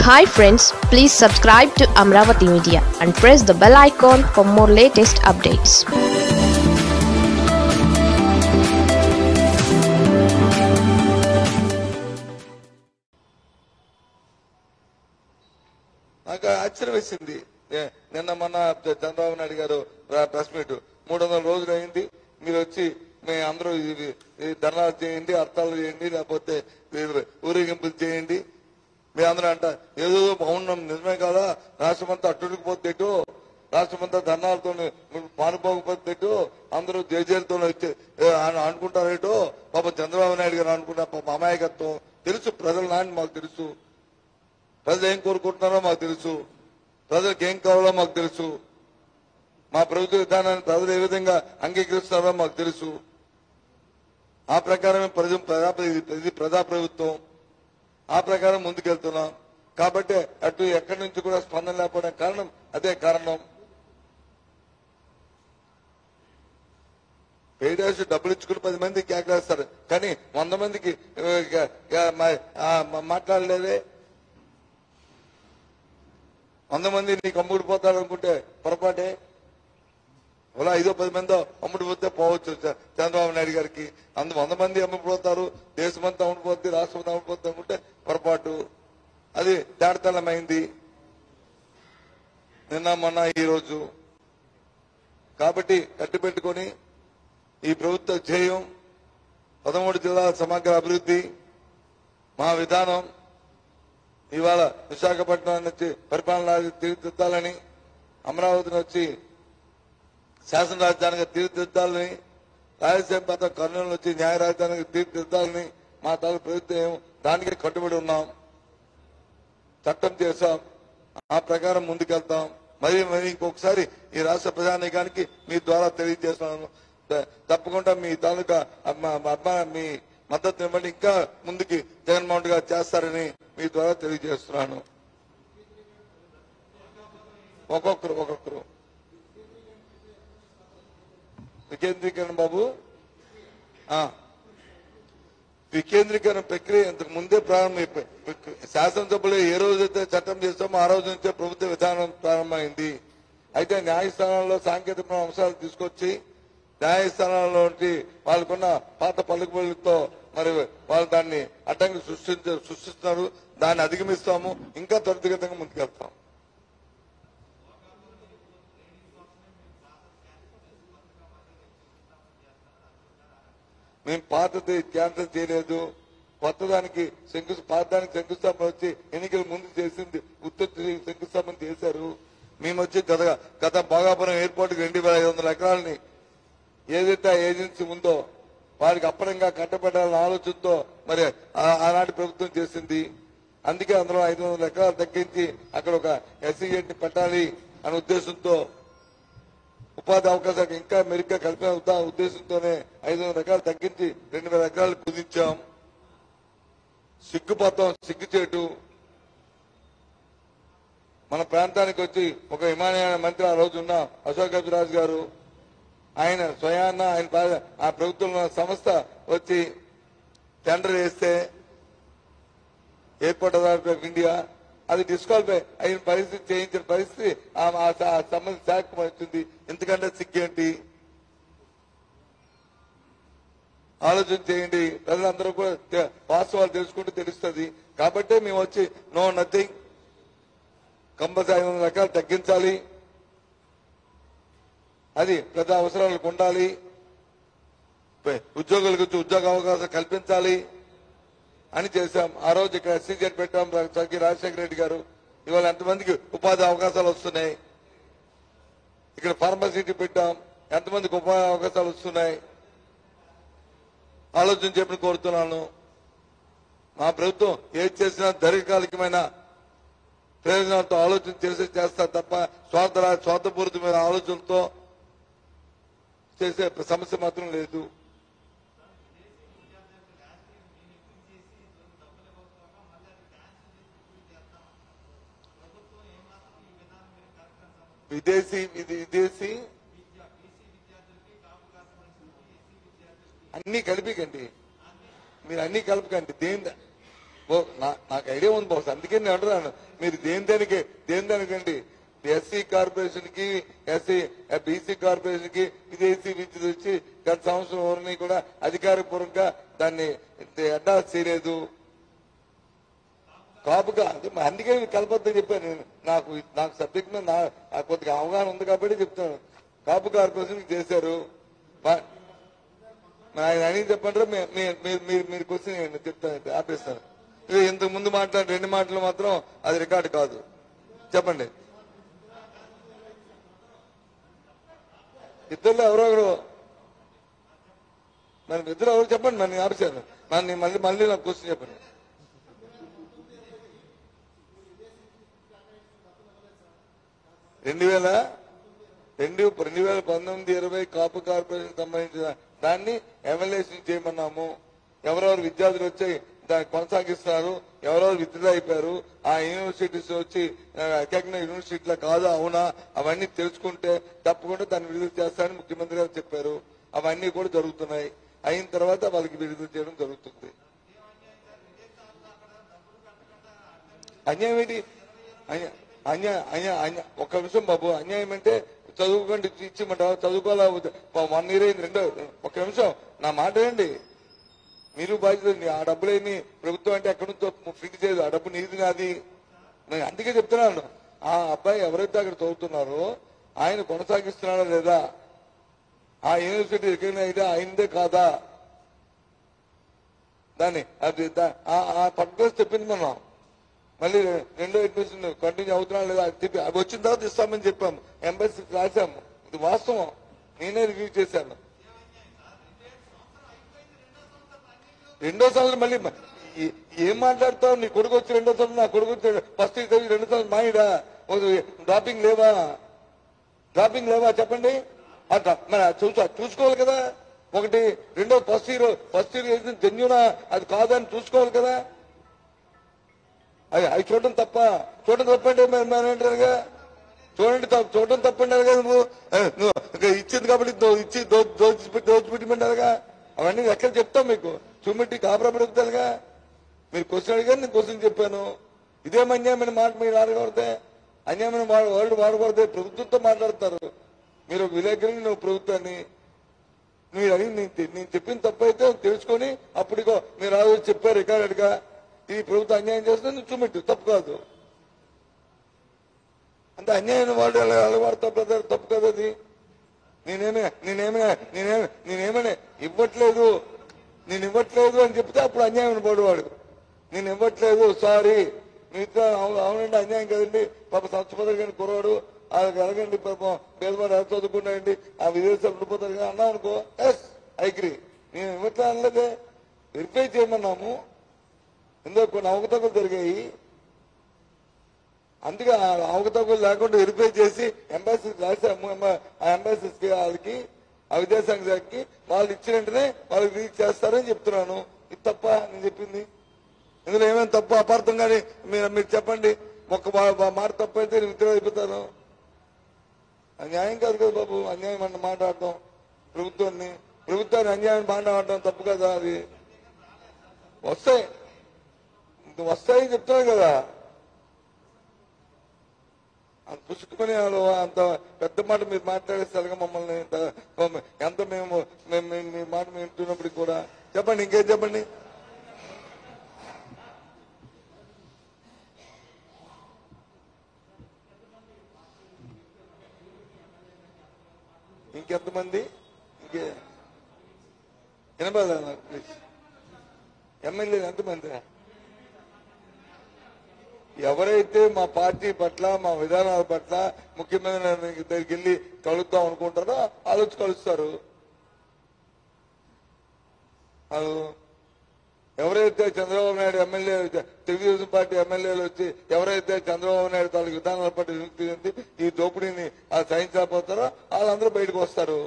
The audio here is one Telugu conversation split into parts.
Hi friends please subscribe to Amaravati media and press the bell icon for more latest updates నాకు ఆశ్చర్యం వేసింది నే- నిన్న మొన్న చంద్రబాబు నాయుడు గారు ప్ర- ప్రెస్ మీట్ మూడు వందల రోజులు అయింది మీరు వచ్చి మీ అందరూ ఇది- ఈ ధర్నాలు చేయండి అర్థాలు చేయండి లేకపోతే ఈ ఊరేగింపులు చేయండి మీ అందరూ అంట ఏదో బాగున్నాం నిజమే కదా రాష్ట్రమంతా అట్టుడికిపోతేటో రాష్ట్రమంతా ధర్నాలతో పానుపోకపోతేటో అందరూ జేజేలతో వచ్చి ఏ, అను- అనుకుంటారేటో పాప చంద్రబాబు నాయుడు గారు అనుకుంటా పాప అమాయకత్వం తెలుసు ప్రజల నాయన మాకు తెలుసు ప్రజలు ఏం కోరుకుంటున్నారో మాకు తెలుసు ప్రజలకు ఏం కావాలో మాకు తెలుసు మా ప్రభుత్వ విధానాన్ని ప్రజలు ఏ విధంగా అంగీకరిస్తున్నారో మాకు తెలుసు ఆ ప్రకారమే ప్రజలు ప్రజా ఇది ప్రజా ప్రభుత్వం ఆ ప్రకారం ముందుకెళ్తున్నాం కాబట్టి అటు ఎక్కడి నుంచి కూడా స్పందన లేకపోవడం కారణం అదే కారణం పేడాసు డబ్బులు ఇచ్చుకుని పది మంది కేకలేస్తారు కానీ వంద మందికి ఆ, ఆ, మా- ఆ, మా- మాట్లాడలేదే వంద మంది నీకు అమ్ముడిపోతారు అనుకుంటే పొరపాటే అలా ఐదో పది మంది అమ్ముడిపోతే పోవచ్చు చ- చంద్రబాబు నాయుడు గారికి అందు వంద మంది అమ్ముడిపోతారు దేశమంతా అమ్ముడిపోతుంది రాష్ట్రం అమ్ముడిపోతుంది అనుకుంటే పొరపాటు అది తేడతలమైంది నిన్న మొన్న ఈ రోజు కాబట్టి కట్టి పెట్టుకొని ఈ ప్రభుత్వ ధ్యేయం పదమూడు జిల్లాల సమగ్ర అభివృద్ధి మా విధానం ఇవాళ విశాఖపట్నం నుంచి పరిపాలన తీర్చిదిద్దాలని అమరావతిని వచ్చి శాసన రాజధానిగా తీర్చిదిద్దాలని రాయలసీమ ప్రాంతం కర్నూలు వచ్చి న్యాయ రాజధానిగా తీర్చిదిద్దాలని మా తాలూ ప్రభుత్వం దానికే కట్టుబడి ఉన్నాం చట్టం చేశాం ఆ ప్రకారం ముందుకెళ్తాం మరి మరి ఇంకొకసారి ఈ రాష్ట్ర ప్రజానీకానికి మీ ద్వారా తెలియజేస్తున్నాను త- తప్పకుండా మీ తాలూకా అమ్మ- అమ్మ మీ మద్దతు ఇవ్వండి ఇంకా ముందుకి జగన్మోహన్ రెడ్డి గారు చేస్తారని మీ ద్వారా తెలియజేస్తున్నాను ఒక్కొక్కరు ఒక్కొక్కరు వికేంద్రీకరణ బాబు ఆ. వికేంద్రీకరణ ప్రక్రియ ఇంతకు ముందే ప్రారంభమైపోయి శాసనసభలో ఏ రోజైతే చట్టం చేస్తామో ఆ రోజు నుంచే ప్రభుత్వ విధానం ప్రారంభమైంది అయితే న్యాయస్థానాల్లో సాంకేతిక అంశాలు తీసుకొచ్చి న్యాయస్థానాల్లో నుండి వాళ్ళకున్న పాత పలుకుబడులతో మరి వాళ్ళు దాన్ని అడ్డంకి సృష్టించ సృష్టిస్తున్నారు దాన్ని అధిగమిస్తాము ఇంకా త్వరితగతంగా ముందుకెళ్తాం మేము పాతది క్యాన్సల్ చేయలేదు కొత్త దానికి శంకు పాత దానికి శంకుస్థాపన వచ్చి ఎన్నికల ముందు చేసింది ఉత్తర శంకుస్థాపన చేశారు మేము వచ్చి గత గత భోగాపురం ఎయిర్పోర్ట్ కి రెండు వేల ఐదు వందల ఎకరాలని ఏదైతే ఆ ఏజెన్సీ ఉందో వారికి అప్పనంగా కట్టబెట్టాలన్న ఆలోచనతో మరి ఆ- ఆనాటి ప్రభుత్వం చేసింది అందుకే అందులో ఐదు వందల ఎకరాలు తగ్గించి అక్కడ ఒక ఎస్సీజెట్ ని పెట్టాలి అనే ఉద్దేశంతో ఉపాధి అవకాశాలు ఇంకా మెరుగ్గా కలిపిన ఉద్దా- ఉద్దేశంతోనే ఐదు వందల ఎకరాలు తగ్గించి రెండు వేల ఎకరాలు కుదించాం సిగ్గుపత్రం సిగ్గుచేటు మన ప్రాంతానికి వచ్చి ఒక విమానయాన మంత్రి ఆ రోజు ఉన్న అశోక్ గజరాజు గారు ఆయన స్వయాన్న ఆయన పా- ఆ ప్రభుత్వంలో ఉన్న సంస్థ వచ్చి టెండర్ వేస్తే ఎయిర్పోర్ట్ అథారిటీ ఆఫ్ ఇండియా అది డిస్క్వాలిఫై అయిన పరిస్థితి చేయించిన పరిస్థితి ఆ ఆ స- ఆ సంబంధిత శాఖకు వచ్చింది ఎందుకంటే సిగ్గేంటి ఆలోచన చేయండి ప్రజలందరూ కూడా తె- వాస్తవాలు తెలుసుకుంటే తెలుస్తుంది కాబట్టే మేము వచ్చి నో నథింగ్ కంపల్సరీ ఐదు వందల రకాలు తగ్గించాలి అది ప్రజా అవసరాలకు ఉండాలి ప- ఉద్యోగులకు వచ్చి ఉద్యోగ అవకాశం కల్పించాలి అని చేశాం ఆ రోజు ఇక్కడ ఎస్సీజెడ్ పెట్టాం చక్కి రాజశేఖర రెడ్డి గారు ఇవాళ ఎంతమందికి ఉపాధి అవకాశాలు వస్తున్నాయి ఇక్కడ ఫార్మసిటీ పెట్టాం ఎంతమందికి ఉపాధి అవకాశాలు వస్తున్నాయి ఆలోచన చెప్పి కోరుతున్నాను మా ప్రభుత్వం ఏది చేసినా దీర్ఘకాలికమైన ప్రయోజనాలతో ఆలోచన చేసి చేస్తా తప్ప స్వార్థ స్వార్థపూరితమైన ఆలోచనతో చేసే సమస్య మాత్రం లేదు విదేశీ ఇది విదేశీ అన్ని కలిపికండి మీరు అన్ని కలపకండి దేని ఓ నా- నాకు ఐడియా ఉంది బాస్ అందుకే నేను అంటున్నాను మీరు దేని దానికి దేని దానికండి ఎస్సీ కార్పొరేషన్ కి ఎస్సీ బీసీ కార్పొరేషన్ కి విదేశీ విద్యుత్ వచ్చి గత సంవత్సరం ఎవరిని కూడా అధికారపూర్వకంగా దాన్ని అడ్డాస్ చేయలేదు కాపుగా అది మరి అందుకే కలపొద్దని చెప్పాను నేను నాకు నాకు సబ్జెక్ట్ మీద నా నాకు కొద్దిగా అవగాహన ఉంది కాబట్టి చెప్తాను కాపు కార్పొరేషన్ చేశారు బా- మరి ఆయన అడిగి చెప్పంటారా మీ- మీ- మీరు మీరు మీరు క్వశ్చన్ నేను చెప్తాను ఆపేస్తాను ఇది ఇంతకు ముందు మాట్లాడిన రెండు మాటలు మాత్రం అది రికార్డు కాదు చెప్పండి ఇద్దరు ఎవరో ఒకరు మరి ఇద్దరు ఎవరు చెప్పండి మరి నేను ఆపేశాను మరి నేను మళ్ళీ మళ్ళీ నాకు క్వశ్చన్ చెప్పండి రెండు వేల రెండు రెండు వేల పంతొమ్మిది ఇరవై కాపు కార్పొరేషన్ సంబంధించిన దాన్ని ఎమ్మెల్యేషన్ చేయమన్నాము ఎవరెవరు విద్యార్థులు వచ్చి దాన్ని కొనసాగిస్తున్నారు ఎవరెవరు విత్డ్రా అయిపోయారు ఆ యూనివర్సిటీస్ వచ్చి అకాడమిక్ యూనివర్సిటీలో కాదా అవునా అవన్నీ తెలుసుకుంటే తప్పకుండా దాన్ని విడుదల చేస్తారని ముఖ్యమంత్రి గారు చెప్పారు అవన్నీ కూడా జరుగుతున్నాయి అయిన తర్వాత వాళ్ళకి విడుదల చేయడం జరుగుతుంది అన్యాయం ఏంటి అన్య- అన్య అన్య అన్య ఒక్క నిమిషం బాబు అన్యాయం అంటే చదువుకోండి ఇచ్చిమంటావు చదువుకోవాలా వన్ ఇయర్ అయింది రెండో ఒక్క నిమిషం నా మాట ఏంటి మీరు బాధ్యత ఆ డబ్బులేమి ప్రభుత్వం అంటే ఎక్కడి నుంచో ఫిట్ చేయదు ఆ డబ్బు నీది నాది నేను అందుకే చెప్తున్నాను ఆ అబ్బాయి ఎవరైతే అక్కడ చదువుతున్నారో ఆయన కొనసాగిస్తున్నాడా లేదా ఆ యూనివర్సిటీ ఎక్కడైనా అయితే ఆయనదే కాదా దాన్ని అది దా- ఆ- ఆ పర్పస్ చెప్పింది మనం మళ్ళీ రెండో అడ్మిషన్ కంటిన్యూ అవుతున్నా లేదా అది చెప్పి అవి వచ్చిన తర్వాత ఇస్తామని చెప్పాము ఎంబసీ రాశాము ఇది వాస్తవం నేనే రివ్యూ చేశాను రెండో సంవత్సరం మళ్ళీ మ- ఈ- ఏం మాట్లాడతావు నీ కొడుకు వచ్చి రెండో సంవత్సరం నా కొడుకు వచ్చి ఫస్ట్ ఇయర్ చదివి రెండో సంవత్సరం మాయిడా డ్రాపింగ్ లేవా డ్రాపింగ్ లేవా చెప్పండి అట్లా మరి అది చూసా చూసుకోవాలి కదా ఒకటి రెండో ఫస్ట్ ఇయర్ ఫస్ట్ ఇయర్ చేసిన జన్యునా అది కాదని చూసుకోవాలి కదా అది అది చూడటం తప్ప చూడటం తప్పండి మేనేటర్గా చూడండి తప్పు చూడటం తప్పండి కదా నువ్వు ఏ, నువ్వు ఇక ఇచ్చింది కాబట్టి దో- ఇచ్చి దో- దోచి దోచిపెట్టమంటారుగా అవన్నీ ఎక్కడ చెప్తాం మీకు చూపెట్టి కాపురా పెడుగుతారుగా మీరు క్వశ్చన్ అడిగారు నేను క్వశ్చన్ చెప్పాను ఇదేం అన్యాయమైన మాట మీరు ఆడకూడదే అన్యాయమైన వా- వాళ్ళు వాడకూడదే ప్రభుత్వంతో మాట్లాడతారు మీరు ఒక విలేకరిని నువ్వు ప్రభుత్వాన్ని మీరు అడిగి నేను తె- నేను చెప్పిన తప్పు అయితే తెలుసుకొని అప్పటికో మీరు ఆ రోజు చెప్పారు రికార్డెడ్గా ఇది ప్రభుత్వం అన్యాయం చేస్తే నువ్వు చూపెట్టు తప్పు కాదు అంత అన్యాయం వాడు అలా అలవాడుతా బ్రదర్ తప్పు కదా అది నేనేమే నేనేమే నేనేమే నేనేమనే ఇవ్వట్లేదు నేను ఇవ్వట్లేదు అని చెప్తే అప్పుడు అన్యాయం పడేవాడు నేను ఇవ్వట్లేదు సారీ మీతో అవును- అవునండి అన్యాయం కదండి పాప చచ్చిపోతారు కానీ కురవాడు వాళ్ళకి ఎలాగండి పాపం పేదవాడు ఎలా చదువుకున్నాయండి ఆ విదేశాలు ఉండిపోతారు కానీ అన్నావు అనుకో ఎస్ ఐగ్రీ నేను ఇవ్వట్లే అనలేదే వెరిఫై చేయమన్నాము ఎందుకు కొన్ని అవకతవకలు జరిగాయి అందుకే ఆ అవకతవకలు లేకుండా వెరిఫై చేసి ఎంబాసీ రాశాము ఎంబ- ఆ ఎంబాసీస్ కి వాళ్ళకి ఆ విదేశాంగ శాఖకి వాళ్ళు ఇచ్చిన వెంటనే వాళ్ళకి రిలీజ్ చేస్తారని చెప్తున్నాను ఇది తప్ప నేను చెప్పింది ఇందులో ఏమైనా తప్పు అపార్థం కానీ మీరు మీరు చెప్పండి ఒక్క మా- మా మాట తప్పు అయితే నేను విత్డ్రా అయిపోతాను అది న్యాయం కాదు కదా బాబు అన్యాయం అన్న మాట్లాడటం ప్రభుత్వాన్ని ప్రభుత్వాన్ని అన్యాయం మాట్లాడటం తప్పు కదా అది వస్తాయి ఇంక వస్తాయని చెప్తాను కదా అంత పుసుకుని వాళ్ళు అంత పెద్ద మాట మీరు మాట్లాడేస్తారుగా మమ్మల్ని ఇంత- ఎంత మేము మేము- మేము మీ మాట మేము వింటున్నప్పటికి కూడా చెప్పండి ఇంకేం చెప్పండి ఇంకెంతమంది ఇంకే వినపడలేదు నాకు ప్లీజ్ ఎమ్మెల్యేలు ఎంతమంది ఎవరైతే మా పార్టీ పట్ల మా విధానాల పట్ల ముఖ్యమంత్రి దగ్గరికి వెళ్ళి కలుద్దాం అనుకుంటారో వాళ్ళు వచ్చి కలుస్తారు వాళ్ళు ఎవరైతే చంద్రబాబు నాయుడు ఎమ్మెల్యే తెలుగుదేశం పార్టీ ఎమ్మెల్యేలు వచ్చి ఎవరైతే చంద్రబాబు నాయుడు తాలూకు విధానాల పట్ల విముక్తి చెంది ఈ దోపిడీని ఆ సహించకపోతారో వాళ్ళందరూ బయటకు వస్తారు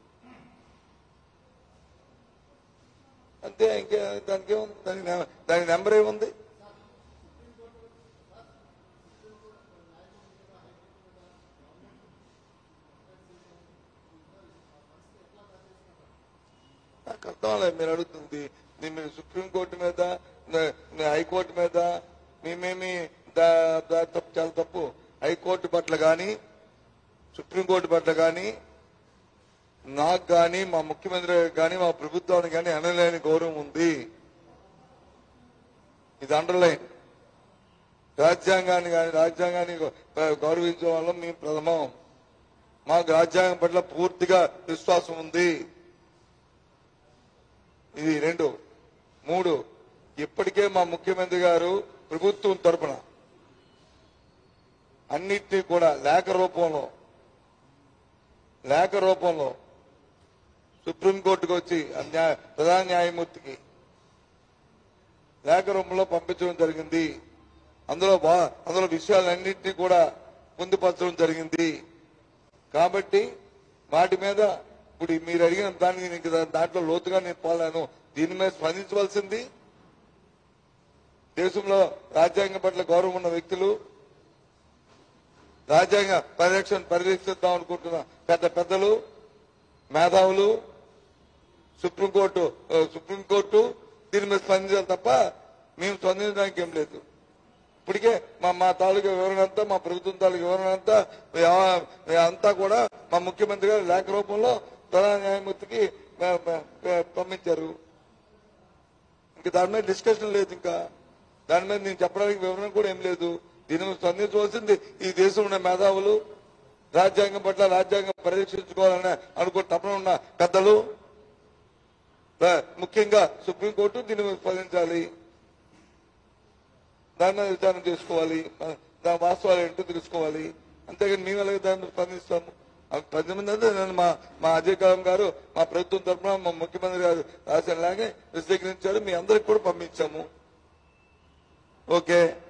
అంతే ఇంకే దానికి ఏముంది దాని నె- దాని నెంబర్ ఏముంది నాకు అర్థం లేదు మీరు అడుగుతుంది నీ- మీరు సుప్రీంకోర్టు మీద న- న- హైకోర్టు మీద మేమేమి దా- దా- తప్పు చాలా తప్పు హైకోర్టు పట్ల కానీ సుప్రీంకోర్టు పట్ల కానీ నాకు కానీ మా ముఖ్యమంత్రి గారికి కానీ మా ప్రభుత్వానికి కానీ అనలేని గౌరవం ఉంది ఇది అండర్లైన్ రాజ్యాంగాన్ని కానీ రాజ్యాంగాన్ని గౌ- గౌరవించే వాళ్ళం మేము ప్రథమం మాకు రాజ్యాంగం పట్ల పూర్తిగా విశ్వాసం ఉంది ఇది రెండు మూడు ఇప్పటికే మా ముఖ్యమంత్రి గారు ప్రభుత్వం తరపున అన్నిటినీ కూడా లేఖ రూపంలో లేఖ రూపంలో సుప్రీంకోర్టుకు వచ్చి ఆ న్యాయ ప్రధాన న్యాయమూర్తికి లేఖ రూపంలో పంపించడం జరిగింది అందులో బా- అందులో విషయాలన్నింటినీ కూడా పొందుపరచడం జరిగింది కాబట్టి వాటి మీద ఇప్పుడు మీరు అడిగిన దానికి నేను ఇంకా దాంట్లో లోతుగా నేను పోలేను దీని మీద స్పందించవలసింది దేశంలో రాజ్యాంగం పట్ల గౌరవం ఉన్న వ్యక్తులు రాజ్యాంగ పరిరక్షణ పరిరక్షిద్దాం అనుకుంటున్న పెద్ద పెద్దలు మేధావులు సుప్రీంకోర్టు ఆ, సుప్రీంకోర్టు దీని మీద స్పందించాలి తప్ప మేము స్పందించడానికి ఏం లేదు ఇప్పటికే మా మా తాలూకా వివరణ అంతా మా ప్రభుత్వం తాలూకా వివరణ అంతా యా- అంతా కూడా మా ముఖ్యమంత్రి గారు లేఖ రూపంలో ప్రధాన న్యాయమూర్తికి ఆ, ఆ, పంపించారు ఇంకా దాని మీద డిస్కషన్ లేదు ఇంకా దాని మీద నేను చెప్పడానికి వివరణ కూడా ఏం లేదు దీని మీద స్పందించవలసింది ఈ దేశంలో ఉన్న మేధావులు రాజ్యాంగం పట్ల రాజ్యాంగం పరిరక్షించుకోవాలని అనుకున్న తపన ఉన్న పెద్దలు ఆ, ముఖ్యంగా సుప్రీంకోర్టు దీని మీద స్పందించాలి దాని మీద విచారణ చేసుకోవాలి ఆ, దాని వాస్తవాలు ఏంటో తెలుసుకోవాలి అంతేగాని మేము అలాగే దాని మీద స్పందిస్తాము ఆ పది మంది అంటే నేను మా మా అజయ్ కలాం గారు మా ప్రభుత్వం తరఫున మా ముఖ్యమంత్రి గారు రాసిన లాగే విశదీకరించారు మీ అందరికి కూడా పంపించాము ఓకే